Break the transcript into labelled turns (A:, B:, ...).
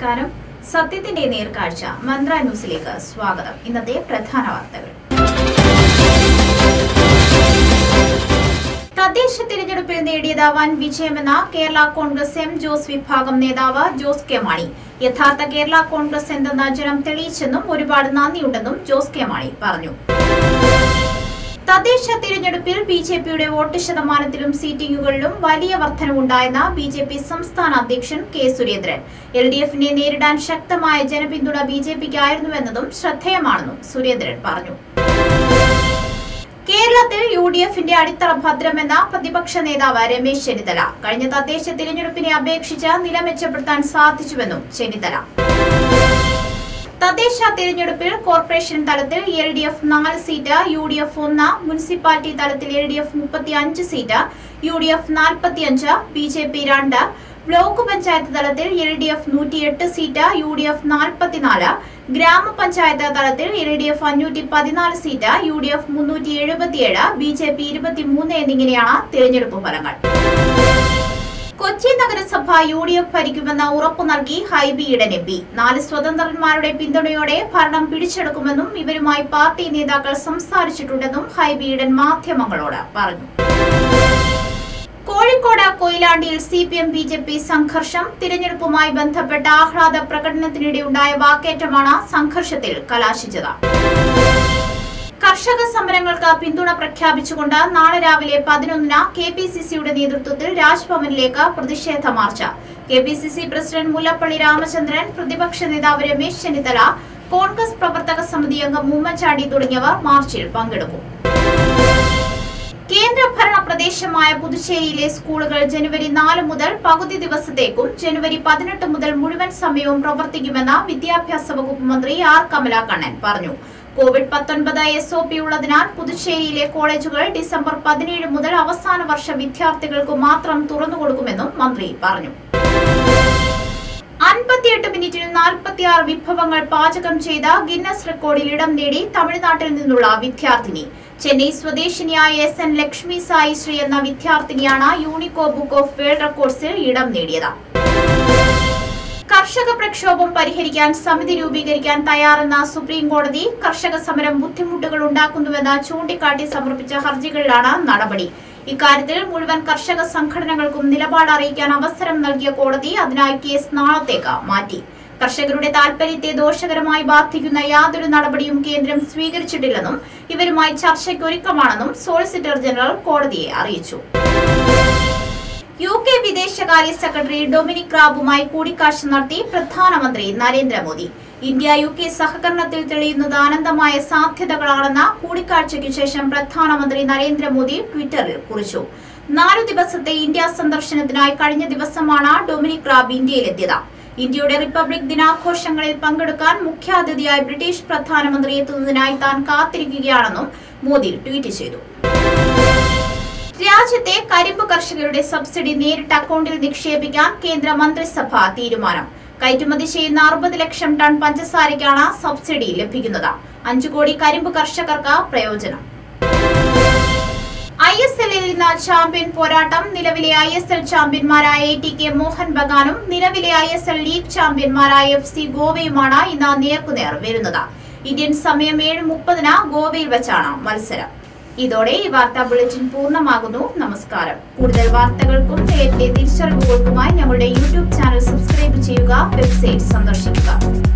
A: നമസ്കാരം സത്യത്തിന്റെ നേർക്കാഴ്ച മന്ത്ര ന്യൂസിലേക്ക് സ്വാഗതം ഇന്നത്തെ പ്രധാന വാർത്തകൾ തദ്ദേശ തിരഞ്ഞെടുപ്പിൽ നേടിയത് വൻ വിജയമെന്ന കേരള കോൺഗ്രസ് എം ജോസ് വിഭാഗം നേതാവ് ജോസ് കെ മാണി യഥാർത്ഥ കേരള കോൺഗ്രസ് എന്തെന്ന് ജനം തെളിയിച്ചെന്നും ഒരുപാട് നന്ദിയുണ്ടെന്നും ജോസ് കെ മാണി പറഞ്ഞു തദ്ദേശ തിരഞ്ഞെടുപ്പിൽ ബി ജെ പിയുടെ വോട്ട് ശതമാനത്തിലും സീറ്റിംഗുകളിലും വലിയ വർധനവുണ്ടായെന്ന ബി ജെ പി സംസ്ഥാന അധ്യക്ഷൻ കെ സുരേന്ദ്രൻ എൽ ഡി എഫിനെ നേരിടാൻ ശക്തമായ ജനപിന്തുണ ബി ജെ പിക്കായിരുന്നുവെന്നതും ശ്രദ്ധേയമാണെന്നും സുരേന്ദ്രൻ പറഞ്ഞു കേരളത്തിൽ യു ഡി എഫിന്റെ അടിത്തറ ഭദ്രമെന്ന പ്രതിപക്ഷ നേതാവ് രമേശ് ചെന്നിത്തല കഴിഞ്ഞ തദ്ദേശ തിരഞ്ഞെടുപ്പിനെ അപേക്ഷിച്ച് നില മെച്ചപ്പെടുത്താൻ സാധിച്ചുവെന്നും ചെന്നിത്തല തദ്ദേശ തിരഞ്ഞെടുപ്പിൽ കോർപ്പറേഷൻ തലത്തിൽ എൽ ഡി എഫ് നാല് സീറ്റ് യു ഡി എഫ് ഒന്ന് മുനിസിപ്പാലിറ്റി തലത്തിൽ എൽ ഡി എഫ് മുപ്പത്തി അഞ്ച് സീറ്റ് യു ഡി എഫ് നാൽപ്പത്തിയഞ്ച് ബി ജെ പി രണ്ട് ബ്ലോക്ക് പഞ്ചായത്ത് തലത്തിൽ എൽ ഡി എഫ് നൂറ്റിയെട്ട് സീറ്റ് യു ഡി എഫ് നാൽപ്പത്തിനാല് ഗ്രാമപഞ്ചായത്ത് തലത്തിൽ എൽ ഡി എഫ് അഞ്ഞൂറ്റി പതിനാല് സീറ്റ് യു ഡി എഫ് മുന്നൂറ്റി എഴുപത്തിയേഴ് ബി ജെ പി ഇരുപത്തിമൂന്ന് എന്നിങ്ങനെയാണ് തിരഞ്ഞെടുപ്പ് ഫലങ്ങൾ കൊച്ചി നഗരസഭ യു ഡി എഫ് ഭരിക്കുമെന്ന് ഉറപ്പു നൽകി ഹൈബി ഈഡൻ എം പി നാല് സ്വതന്ത്രന്മാരുടെ പിന്തുണയോടെ ഭരണം പിടിച്ചെടുക്കുമെന്നും ഇവരുമായി പാർട്ടി നേതാക്കൾ സംസാരിച്ചിട്ടുണ്ടെന്നും ഹൈബി ഈഡൻ മാധ്യമങ്ങളോട് പറഞ്ഞു കോഴിക്കോട് കൊയിലാണ്ടിയിൽ C P M B J P സംഘർഷം തിരഞ്ഞെടുപ്പുമായി ബന്ധപ്പെട്ട ആഹ്ലാദ പ്രകടനത്തിനിടെ ഉണ്ടായ വാക്കേറ്റമാണ് സംഘർഷത്തിൽ കലാശിച്ചത് കർഷക സമരങ്ങൾക്ക് പിന്തുണ പ്രഖ്യാപിച്ചുകൊണ്ട് നാളെ രാവിലെ പതിനൊന്നിന് കെ പി സി സിയുടെ നേതൃത്വത്തിൽ രാജ്ഭവനിലേക്ക് പ്രതിഷേധ march K P C C president Mullappally Ramachandran പ്രതിപക്ഷ നേതാവ് രമേശ് ചെന്നിത്തല കോൺഗ്രസ് പ്രവർത്തക സമിതി അംഗം ഉമ്മൻചാണ്ടി തുടങ്ങിയവർ മാർച്ചിൽ പങ്കെടുക്കും കേന്ദ്രഭരണ പ്രദേശമായ പുതുച്ചേരിയിലെ സ്കൂളുകൾ ജനുവരി നാല് മുതൽ പകുതി ദിവസത്തേക്കും ജനുവരി പതിനെട്ട് മുതൽ മുഴുവൻ സമയവും പ്രവർത്തിക്കുമെന്ന് വിദ്യാഭ്യാസ വകുപ്പ് മന്ത്രി ആർ കമലാകണ്ണൻ പറഞ്ഞു കോവിഡ് പത്തൊൻപത് എസ് ഒ പി ഉള്ളതിനാൽ പുതുച്ചേരിയിലെ കോളേജുകൾ ഡിസംബർ പതിനേഴ് മുതൽ അവസാന വർഷ വിദ്യാർത്ഥികൾക്ക് മാത്രം തുറന്നുകൊടുക്കുമെന്നും മന്ത്രി പറഞ്ഞു അൻപത്തിയെട്ട് മിനിറ്റിൽ നാൽപ്പത്തിയാറ് വിഭവങ്ങൾ പാചകം ചെയ്ത ഗിന്നസ് റെക്കോർഡിൽ ഇടം നേടി തമിഴ്നാട്ടിൽ നിന്നുള്ള വിദ്യാർത്ഥിനി ചെന്നൈ സ്വദേശിനിയായ എസ് എൻ ലക്ഷ്മി സായി ശ്രീ എന്ന വിദ്യാർത്ഥിനിയാണ് യൂണിക്കോ ബുക്ക് ഓഫ് വേൾഡ് റെക്കോർഡ്സിൽ ഇടം നേടിയത് കർഷക പ്രക്ഷോഭം പരിഹരിക്കാൻ സമിതി രൂപീകരിക്കാൻ തയ്യാറെന്ന സുപ്രീം കോടതി കർഷക സമരം ബുദ്ധിമുട്ടുകൾ ഉണ്ടാക്കുന്നുവെന്ന് ചൂണ്ടിക്കാട്ടി സമർപ്പിച്ച ഹർജികളിലാണ് നടപടി ഇക്കാര്യത്തിൽ മുഴുവൻ കർഷക സംഘടനകൾക്കും നിലപാട് അറിയിക്കാൻ അവസരം നൽകിയ കോടതി അതിനായി കേസ് നാളത്തേക്ക് മാറ്റി കർഷകരുടെ താൽപര്യത്തെ ദോഷകരമായി ബാധിക്കുന്ന യാതൊരു നടപടിയും കേന്ദ്രം സ്വീകരിച്ചിട്ടില്ലെന്നും ഇവരുമായി ചർച്ചയ്ക്ക് ഒരുക്കമാണെന്നും സോളിസിറ്റർ ജനറൽ കോടതിയെ അറിയിച്ചു യു കെ വിദേശകാര്യ സെക്രട്ടറി ഡൊമിനിക് റാബുമായി കൂടിക്കാഴ്ച നടത്തി പ്രധാനമന്ത്രി നരേന്ദ്രമോദി ഇന്ത്യ യു കെ സഹകരണത്തിൽ തെളിയുന്നത് അനന്തമായ സാധ്യതകളാണെന്ന കൂടിക്കാഴ്ചയ്ക്ക് ശേഷം പ്രധാനമന്ത്രി നരേന്ദ്രമോദി ട്വിറ്ററിൽ കുറിച്ചു നാലു ദിവസത്തെ ഇന്ത്യ സന്ദർശനത്തിനായി കഴിഞ്ഞ ദിവസമാണ് ഡൊമിനിക് റാബ് ഇന്ത്യയിലെത്തിയത് ഇന്ത്യയുടെ റിപ്പബ്ലിക് ദിനാഘോഷങ്ങളിൽ പങ്കെടുക്കാൻ മുഖ്യാതിഥിയായി ബ്രിട്ടീഷ് പ്രധാനമന്ത്രി എത്തുന്നതിനായി താൻ കാത്തിരിക്കുകയാണെന്നും മോദി ട്വീറ്റ് ചെയ്തു രാജ്യത്തെ കരിമ്പ് കർഷകരുടെ സബ്സിഡി നേരിട്ട് അക്കൗണ്ടിൽ നിക്ഷേപിക്കാൻ കേന്ദ്ര മന്ത്രിസഭ തീരുമാനം കയറ്റുമതി ചെയ്യുന്ന അറുപത് ലക്ഷം ടൺ പഞ്ചസാരയ്ക്കാണ് സബ്സിഡി ലഭിക്കുന്നത് അഞ്ചു കോടി കരിമ്പ് കർഷകർക്ക് പ്രയോജനം ഐ എസ് എല്ലിൽ ഇന്ന് ചാമ്പ്യൻ പോരാട്ടം നിലവിലെ ഐ എസ് എൽ ചാമ്പ്യന്മാരായ എ ടി കെ മോഹൻ ബഗാനും നിലവിലെ ഐ എസ് എൽ ലീഗ് ചാമ്പ്യന്മാരായ എഫ് സി ഗോവയുമാണ് ഇന്ന് നേർക്കുനേർ വരുന്നത് ഇന്ത്യൻ സമയം ഏഴ് മുപ്പതിന് ഗോവയിൽ വെച്ചാണ് മത്സരം ഇതോടെ ഈ വാർത്താ ബുള്ളറ്റിൻ പൂർണ്ണമാകുന്നു നമസ്കാരം കൂടുതൽ വാർത്തകൾക്കും നേരത്തെ തിരിച്ചറിവുകൾക്കുമായി ഞങ്ങളുടെ യൂട്യൂബ് ചാനൽ സബ്സ്ക്രൈബ് ചെയ്യുക വെബ്സൈറ്റ് സന്ദർശിക്കുക